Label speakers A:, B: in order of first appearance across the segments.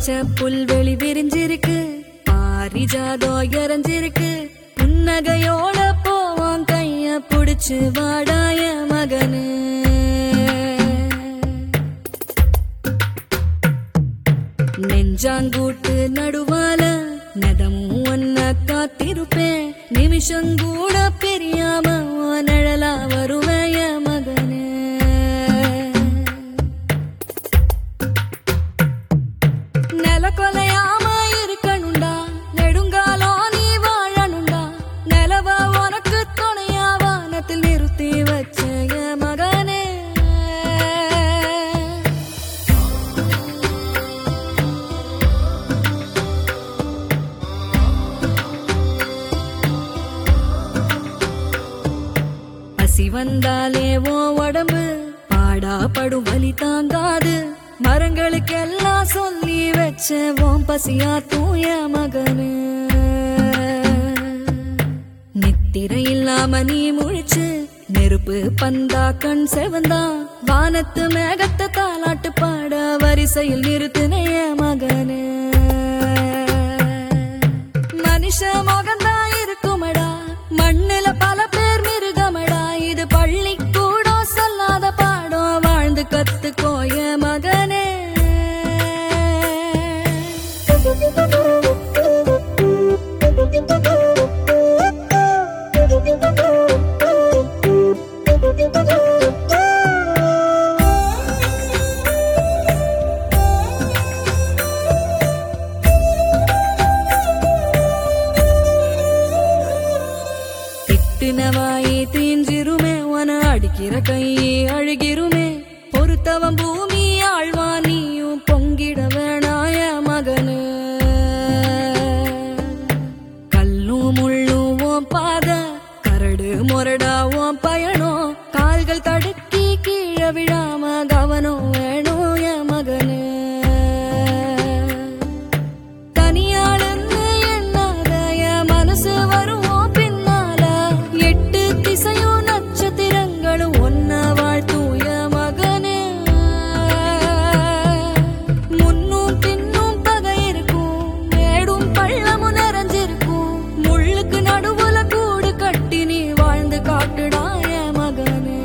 A: பச்சை புல்வெளி விரிஞ்சிருக்கு பாரிஜாதம் இறஞ்சிருக்கு புன்னகையோட போவான் கைய புடிச்சு வாடாய மகனு நெஞ்சாங்கூட்டு நடுவால நதமும் ஒன்ன காத்திருப்பேன் நிமிஷங்கூட பிரியாம உன் நிழலா வருவேய மகனே நில கொலையாம இருக்கணுண்டா நெடுங்காலம் நீ வாழணுண்டா நிலவ உனக்கு துணையா வானத்தில் நிறுத்தி வச்ச என் மகனே பசி வந்தாலே ஓ உடம்பு பாடா படும் வலி தாங்காது மரங்களுக்கெல்லாம் சொல்லி வச்ச ஓம் பசியா தூய மகனு நித்திரை இல்லாம நீ முழிச்சு நெருப்பு பந்தா கண் செவந்தா வானத்து மேகத்தை தாலாட்டு பாட வரிசையில் நிறுத்தினைய மகனு மனுஷ முகந்தா இருக்குமடா மண்ணுல பல பேர் மிருகமடா இது பள்ளி கூட சொல்லாத பாடம் வாழ்ந்து கத்துக்கோய மகனே திட்டுனவாயே தீஞ்சிருமே உன அடிக்கிற கையே அழுகிருமே பொறுத்தவன் பூமி ஆழ்வா நீயும் பொங்கிட வேணாய மகனு கல்லும் முள்ளும் உன் பாத கரடு முரடா உன் பயணம் கால்கள் தடுக்கி கீழே விழாம கவனம் வேணும் என் மகனு தனியாளன்னு எண்ணாத என் மனசு வருவோம் பின்னால எட்டு திசையும் நட்சத்திரங்களும் ஒன்ன வாழ்த்தூய மகனே முன்னும் பின்னும் பகை இருக்கும் மேடும் பள்ளமும் நிறைஞ்சிருக்கும் முள்ளுக்கு நடுவுல கூடு கட்டி நீ வாழ்ந்து காட்டுடாய மகனே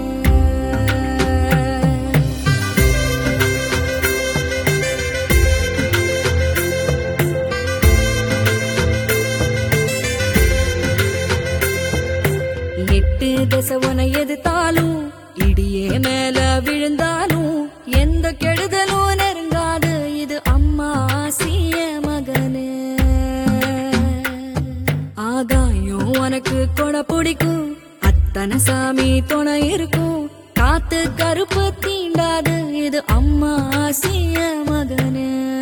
A: எட்டு தசை உன எதிர்த்தாலும் இடியே மேல விழுந்தாலும் எந்த கெடுதலும் நெருங்காது இது அம்மா ஆசிய மகனே ஆகாயம் உனக்கு கொடை பிடிக்கும் அத்தனை சாமி துணை இருக்கும் காத்து கருப்பு தீண்டாது இது அம்மா ஆசிய மகனே